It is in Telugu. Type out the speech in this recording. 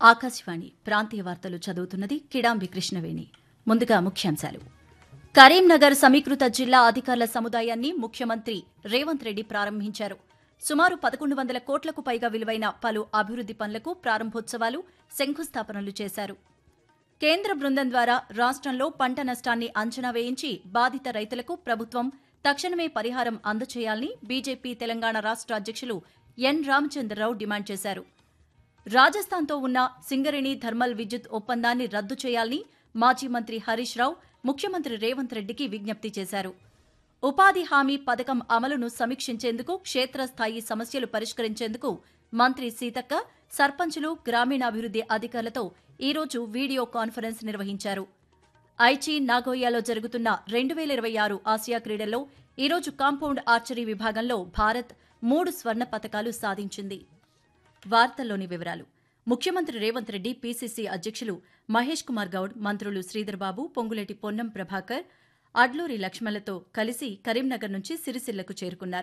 ఆకాశవాణి ప్రాంతీయ వార్తలు చదువుతున్నది కిడాంబి కృష్ణవేణి ముందుగా ముఖ్యాంశాలు కరీంనగర్ సమీకృత జిల్లా అధికారుల సముదాయాన్ని ముఖ్యమంత్రి రేవంత్ రెడ్డి ప్రారంభించారు సుమారు పదకొండు వందల కోట్లకు పైగా విలువైన పలు అభివృద్ది పనులకు ప్రారంభోత్సవాలు శంకుస్థాపనలు చేశారు కేంద్ర బృందం ద్వారా రాష్ట్రంలో పంట నష్టాన్ని అంచనా వేయించి బాధిత రైతులకు ప్రభుత్వం తక్షణమే పరిహారం అందజేయాలని బీజేపీ తెలంగాణ రాష్ట్ర అధ్యక్షులు ఎన్ రామచంద్రరావు డిమాండ్ చేశారు రాజస్థాన్తో ఉన్న సింగరేణి థర్మల్ విద్యుత్ ఒప్పందాన్ని రద్దు చేయాలని మాజీ మంత్రి హరీష్ రావు ముఖ్యమంత్రి రేవంత్ రెడ్డికి విజ్ఞప్తి చేశారు ఉపాధి హామీ పథకం అమలును సమీక్షించేందుకు క్షేత్రస్థాయి సమస్యలు పరిష్కరించేందుకు మంత్రి సీతక్క సర్పంచులు గ్రామీణాభివృద్ది అధికారులతో ఈరోజు వీడియో కాన్ఫరెన్స్ నిర్వహించారు ఐచి నాగోయాలో జరుగుతున్న రెండు వేల ఇరవై ఆరు ఆసియా క్రీడల్లో ఈరోజు కాంపౌండ్ ఆర్చరీ విభాగంలో భారత్ మూడు స్వర్ణ పతకాలు సాధించింది వార్తల్లోని వివరాలు ముఖ్యమంత్రి రేవంత్ రెడ్డి పీసీసీ అధ్యక్షులు మహేష్ కుమార్ గౌడ్ మంత్రులు శ్రీధర్బాబు పొంగులేటి పొన్నం ప్రభాకర్ అడ్లూరి లక్ష్మణలతో కలిసి కరీంనగర్ నుంచి సిరిసిల్లకు చేరుకున్నారు